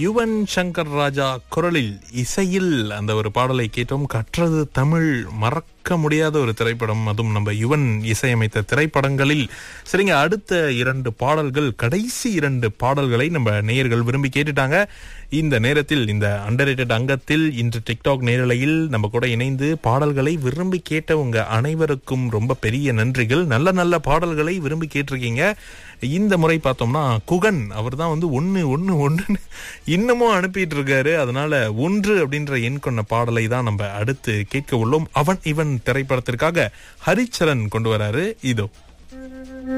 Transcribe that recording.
யுவன் சங்கர் ராஜா குரலில் இசையில் அந்த ஒரு பாடலை கேட்டோம் கற்றது தமிழ் மறக்க முடியாத ஒரு திரைப்படம் அதுவும் நம்ம யுவன் இசையமைத்த திரைப்படங்களில் சரிங்க அடுத்த இரண்டு பாடல்கள் கடைசி இரண்டு பாடல்களை நம்ம நேயர்கள் விரும்பி கேட்டுட்டாங்க இந்த நேரத்தில் இந்த அண்டர் அங்கத்தில் இன்று டிக்டாக் நேரலையில் நம்ம கூட இணைந்து பாடல்களை விரும்பி கேட்டவங்க அனைவருக்கும் ரொம்ப பெரிய நன்றிகள் நல்ல நல்ல பாடல்களை விரும்பி கேட்டிருக்கீங்க இந்த முறை பார்த்தோம்னா குகன் அவர் தான் வந்து ஒன்று ஒன்று ஒன்றுன்னு இன்னமும் அனுப்பிட்டு இருக்காரு அதனால ஒன்று அப்படின்ற எண் கொண்ட பாடலை தான் நம்ம அடுத்து கேட்க உள்ளோம் அவன் இவன் திரைப்படத்திற்காக ஹரிச்சரன் கொண்டு வராரு இதோ